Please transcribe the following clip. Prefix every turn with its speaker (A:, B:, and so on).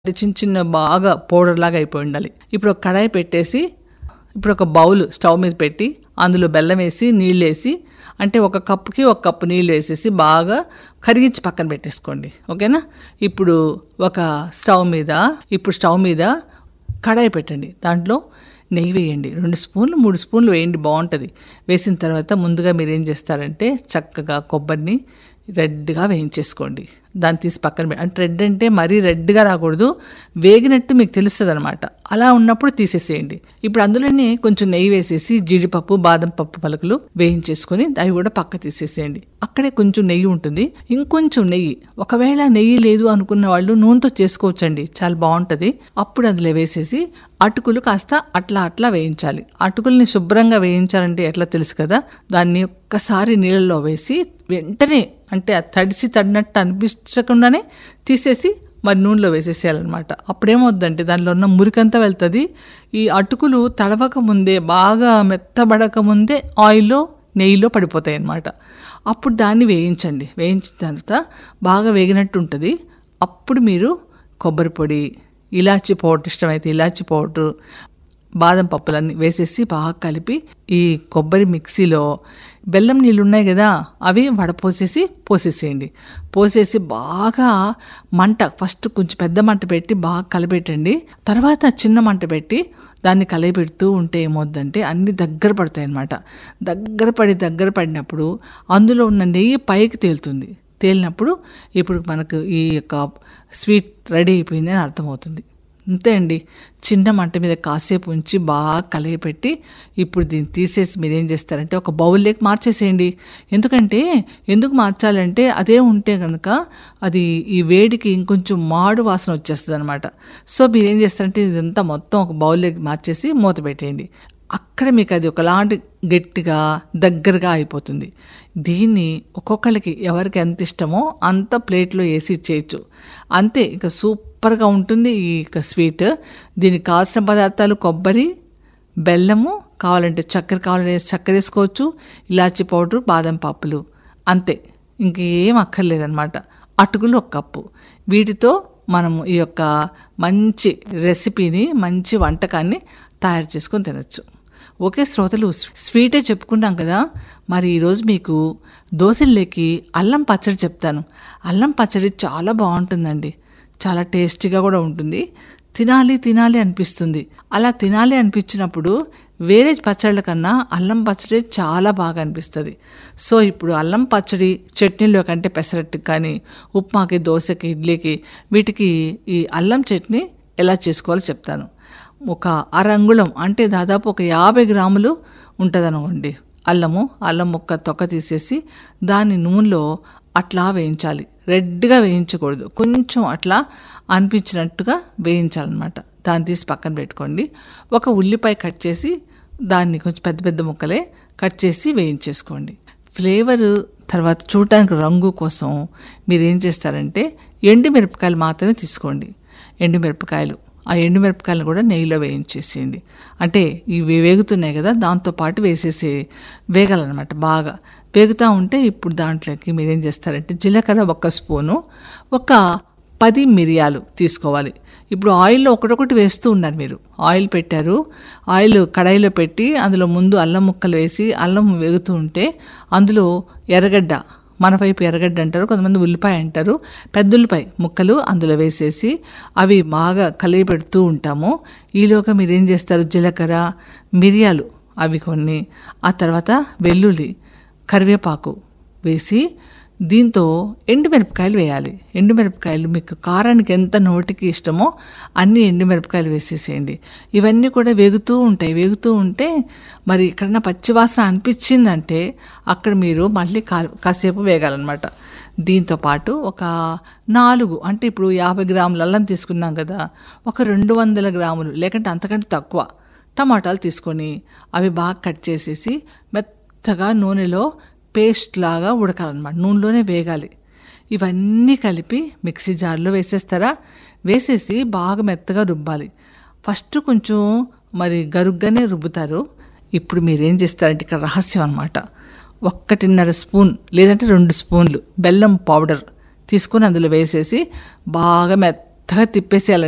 A: అది చిన్న చిన్న బాగా పౌడర్ లాగా అయిపోయి ఉండాలి ఇప్పుడు ఒక కడాయి పెట్టేసి ఇప్పుడు ఒక బౌల్ స్టవ్ మీద పెట్టి అందులో బెల్లం వేసి నీళ్ళు వేసి అంటే ఒక కప్పుకి ఒక కప్పు నీళ్ళు వేసేసి బాగా కరిగించి పక్కన పెట్టేసుకోండి ఓకేనా ఇప్పుడు ఒక స్టవ్ మీద ఇప్పుడు స్టవ్ మీద కడాయి పెట్టండి దాంట్లో నెయ్యి వేయండి రెండు స్పూన్లు మూడు స్పూన్లు వేయండి బాగుంటుంది వేసిన తర్వాత ముందుగా మీరు ఏం చేస్తారంటే చక్కగా కొబ్బరిని రెడ్గా వేయించేసుకోండి దాన్ని తీసి పక్కన పె- అంటే రెడ్ అంటే మరీ రెడ్గా రాకూడదు వేగినట్టు మీకు తెలుస్తుంది అనమాట అలా ఉన్నప్పుడు తీసేసేయండి ఇప్పుడు అందులోనే కొంచెం నెయ్యి వేసేసి జీడిపప్పు బాదం పప్పు పలుకులు వేయించేసుకొని అవి కూడా పక్క తీసేసేయండి అక్కడే కొంచెం నెయ్యి ఉంటుంది ఇంకొంచెం నెయ్యి ఒకవేళ నెయ్యి లేదు అనుకున్న వాళ్ళు నూనెతో చేసుకోవచ్చండి చాలా బాగుంటుంది అప్పుడు అందులో వేసేసి అటుకులు కాస్త అట్లా అట్లా వేయించాలి అటుకుల్ని శుభ్రంగా వేయించాలంటే ఎట్లా తెలుసు కదా దాన్ని ఒక్కసారి నీళ్ళలో వేసి వెంటనే అంటే ఆ తడిసి తడినట్టు అనిపించకుండానే తీసేసి మరి నూనెలో వేసేసేయాలన్నమాట అప్పుడేమవుద్దంటే దానిలో ఉన్న మురికంతా వెళ్తుంది ఈ అటుకులు తడవక ముందే బాగా మెత్తబడక ముందే ఆయిల్లో నెయ్యిలో పడిపోతాయి అన్నమాట అప్పుడు దాన్ని వేయించండి వేయించిన తర్వాత బాగా వేగినట్టు ఉంటుంది అప్పుడు మీరు కొబ్బరి పొడి ఇలాచీ పౌడర్ ఇష్టమైతే ఇలాచీ పౌడర్ బాదం పప్పులన్నీ వేసేసి బాగా కలిపి ఈ కొబ్బరి మిక్సీలో బెల్లం నీళ్ళు ఉన్నాయి కదా అవి వడపోసేసి పోసేసేయండి పోసేసి బాగా మంట ఫస్ట్ కొంచెం పెద్ద మంట పెట్టి బాగా కలపెట్టండి తర్వాత చిన్న మంట పెట్టి దాన్ని కలయపెడుతూ ఉంటే ఏమవుద్దంటే అన్ని దగ్గర పడతాయి అన్నమాట దగ్గర పడి దగ్గర పడినప్పుడు అందులో ఉన్న నెయ్యి పైకి తేలుతుంది తేలినప్పుడు ఇప్పుడు మనకు ఈ యొక్క స్వీట్ రెడీ అయిపోయింది అని అర్థమవుతుంది అంతే అండి చిన్న మంట మీద కాసేపు ఉంచి బాగా కలిగిపెట్టి ఇప్పుడు దీన్ని తీసేసి మీరు ఏం చేస్తారంటే ఒక బౌల్లోకి మార్చేసేయండి ఎందుకంటే ఎందుకు మార్చాలంటే అదే ఉంటే కనుక అది ఈ వేడికి ఇంకొంచెం మాడు వాసన వచ్చేస్తుంది అనమాట సో మీరు ఏం చేస్తారంటే ఇదంతా మొత్తం ఒక బౌల్లోకి మార్చేసి మూత పెట్టేయండి అక్కడ మీకు అది ఒకలాంటి గట్టిగా దగ్గరగా అయిపోతుంది దీన్ని ఒక్కొక్కరికి ఎవరికి ఎంత ఇష్టమో అంత ప్లేట్లో వేసి ఇచ్చేయచ్చు అంతే ఇక సూపర్గా ఉంటుంది ఈ యొక్క స్వీట్ దీనికి కావాల్సిన పదార్థాలు కొబ్బరి బెల్లము కావాలంటే చక్కెర కావాలంటే చక్కెర వేసుకోవచ్చు ఇలాచీ పౌడర్ బాదం పప్పులు అంతే ఇంకేం అక్కర్లేదన్నమాట అటుకులు ఒక కప్పు వీటితో మనము ఈ యొక్క మంచి రెసిపీని మంచి వంటకాన్ని తయారు చేసుకొని తినచ్చు ఓకే శ్రోతలు స్వీటే చెప్పుకున్నాం కదా మరి ఈరోజు మీకు దోశల్లోకి అల్లం పచ్చడి చెప్తాను అల్లం పచ్చడి చాలా బాగుంటుందండి చాలా టేస్టీగా కూడా ఉంటుంది తినాలి తినాలి అనిపిస్తుంది అలా తినాలి అనిపించినప్పుడు వేరే పచ్చళ్ళ కన్నా అల్లం పచ్చడి చాలా బాగా అనిపిస్తుంది సో ఇప్పుడు అల్లం పచ్చడి చట్నీలో కంటే పెసరట్టుకి కానీ ఉప్మాకి దోశకి ఇడ్లీకి వీటికి ఈ అల్లం చట్నీ ఎలా చేసుకోవాలో చెప్తాను ఒక అరంగుళం అంటే దాదాపు ఒక యాభై గ్రాములు ఉంటుంది అనుకోండి అల్లము అల్లం ముక్క తొక్క తీసేసి దాన్ని నూనెలో అట్లా వేయించాలి రెడ్గా వేయించకూడదు కొంచెం అట్లా అనిపించినట్టుగా వేయించాలన్నమాట దాన్ని తీసి పక్కన పెట్టుకోండి ఒక ఉల్లిపాయ కట్ చేసి దాన్ని కొంచెం పెద్ద పెద్ద ముక్కలే కట్ చేసి వేయించేసుకోండి ఫ్లేవర్ తర్వాత చూడటానికి రంగు కోసం మీరు ఏం చేస్తారంటే ఎండు మిరపకాయలు మాత్రమే తీసుకోండి ఎండు మిరపకాయలు ఆ ఎండు మిరపకాయలు కూడా నెయ్యిలో వేయించేసేయండి అంటే ఇవి వేగుతున్నాయి కదా దాంతోపాటు వేసేసి వేగాలన్నమాట బాగా వేగుతూ ఉంటే ఇప్పుడు దాంట్లోకి మీరు ఏం చేస్తారంటే జీలకర్ర ఒక స్పూను ఒక పది మిరియాలు తీసుకోవాలి ఇప్పుడు ఆయిల్లో ఒకటొకటి వేస్తూ ఉన్నారు మీరు ఆయిల్ పెట్టారు ఆయిల్ కడాయిలో పెట్టి అందులో ముందు అల్లం ముక్కలు వేసి అల్లం వేగుతూ ఉంటే అందులో ఎర్రగడ్డ మన వైపు ఎర్రగడ్డ అంటారు కొంతమంది ఉల్లిపాయ అంటారు పెద్ద ఉల్లిపాయ ముక్కలు అందులో వేసేసి అవి బాగా కలిగి పెడుతూ ఉంటాము ఈలోగా మీరు ఏం చేస్తారు జీలకర్ర మిరియాలు అవి కొన్ని ఆ తర్వాత వెల్లుల్లి కరివేపాకు వేసి దీంతో ఎండుమిరపకాయలు వేయాలి ఎండుమిరపకాయలు మీకు కారానికి ఎంత నోటికి ఇష్టమో అన్ని ఎండుమిరపకాయలు వేసేసేయండి ఇవన్నీ కూడా వేగుతూ ఉంటాయి వేగుతూ ఉంటే మరి ఎక్కడన్నా పచ్చివాసన అనిపించిందంటే అక్కడ మీరు మళ్ళీ కా కాసేపు వేగాలన్నమాట దీంతో పాటు ఒక నాలుగు అంటే ఇప్పుడు యాభై గ్రాముల అల్లం తీసుకున్నాం కదా ఒక రెండు వందల గ్రాములు లేకంటే అంతకంటే తక్కువ టమాటాలు తీసుకొని అవి బాగా కట్ చేసేసి మెత్తగా నూనెలో పేస్ట్ లాగా ఉడకాలన్నమాట నూనెలోనే వేగాలి ఇవన్నీ కలిపి మిక్సీ జార్లో వేసేస్తారా వేసేసి బాగా మెత్తగా రుబ్బాలి ఫస్ట్ కొంచెం మరి గరుగ్గానే రుబ్బుతారు ఇప్పుడు మీరేం చేస్తారంటే ఇక్కడ రహస్యం అనమాట ఒక్కటిన్నర స్పూన్ లేదంటే రెండు స్పూన్లు బెల్లం పౌడర్ తీసుకొని అందులో వేసేసి బాగా మెత్తగా తిప్పేసేయాలండి